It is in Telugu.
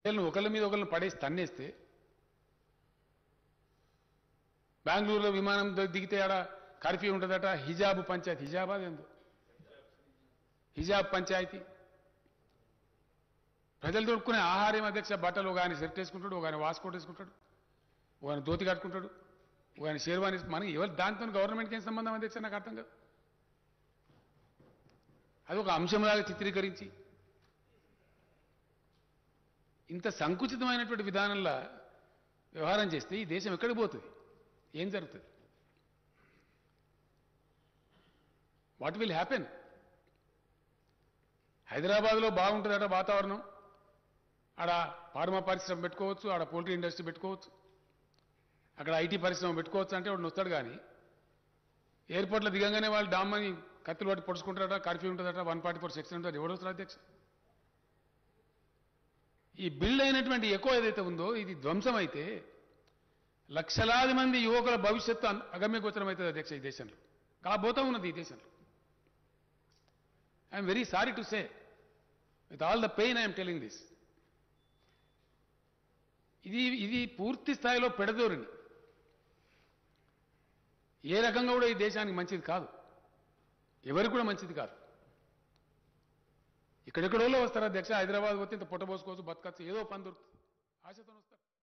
వీళ్ళని ఒకళ్ళ మీద ఒకళ్ళని పడేసి తన్నేస్తే బెంగళూరులో విమానం ద- దిగితే ఆడ కర్ఫ్యూ ఉంటుందట హిజాబ్ పంచాయతీ హిజాబ్ అది ఎందు హిజాబ్ పంచాయతీ ప్రజలు దొరుకునే ఆహారం అధ్యక్ష బట్టలు ఒక ఆయన షర్ట్ వేసుకుంటాడు ఒక ఆయన వాస్కోట్ వేసుకుంటాడు ఒక ఆయన ధోతి కట్టుకుంటాడు ఒక ఆయన షేర్వాణి మనకి ఎవరు దాంతో గవర్నమెంట్కి ఏం సంబంధం అధ్యక్ష నాకు అర్థం కాదు అది ఒక అంశంలాగా చిత్రీకరించి ఇంత సంకుచితమైనటువంటి విధానంలో వ్యవహారం చేస్తే ఈ దేశం ఎక్కడికి పోతుంది ఏం జరుగుతుంది వాట్ విల్ హ్యాపెన్ హైదరాబాద్లో బాగుంటుందట వాతావరణం ఆడ ఫార్మా పరిశ్రమ పెట్టుకోవచ్చు ఆడ పోల్ట్రీ ఇండస్ట్రీ పెట్టుకోవచ్చు అక్కడ ఐటీ పరిశ్రమ పెట్టుకోవచ్చు అంటే వాడు వస్తాడు కానీ ఎయిర్పోర్ట్లో దిగంగానే వాళ్ళు డామ్మని కత్తులు పట్టి పొడుచుకుంటారట కర్ఫ్యూ ఉంటుందట వన్ ఫార్టీ ఫోర్ సెక్షన్ ఉంటుంది ఎవడు వస్తారు అధ్యక్ష ఈ బిల్డ్ అయినటువంటి ఎక్కువ ఏదైతే ఉందో ఇది ధ్వంసం అయితే లక్షలాది మంది యువకుల భవిష్యత్తు అన్- అగమ్యగోచరం అవుతుంది అధ్యక్ష ఈ దేశంలో కాబోతా ఉన్నది ఈ దేశంలో I'm very sorry to say with all the pain I'm telling this ఇది ఇది పూర్తి స్థాయిలో పెడదోరిని ఏ రకంగా కూడా ఈ దేశానికి మంచిది కాదు ఎవరికి కూడా మంచిది కాదు ఇక్కడెక్కడోళ్ళు వస్తారు అధ్యక్ష హైదరాబాద్ పోతే ఇంత పొట్ట పోసుకోవచ్చు బతకచ్చు ఏదో పని దొరుకుతుంది ఆశతో వస్తారు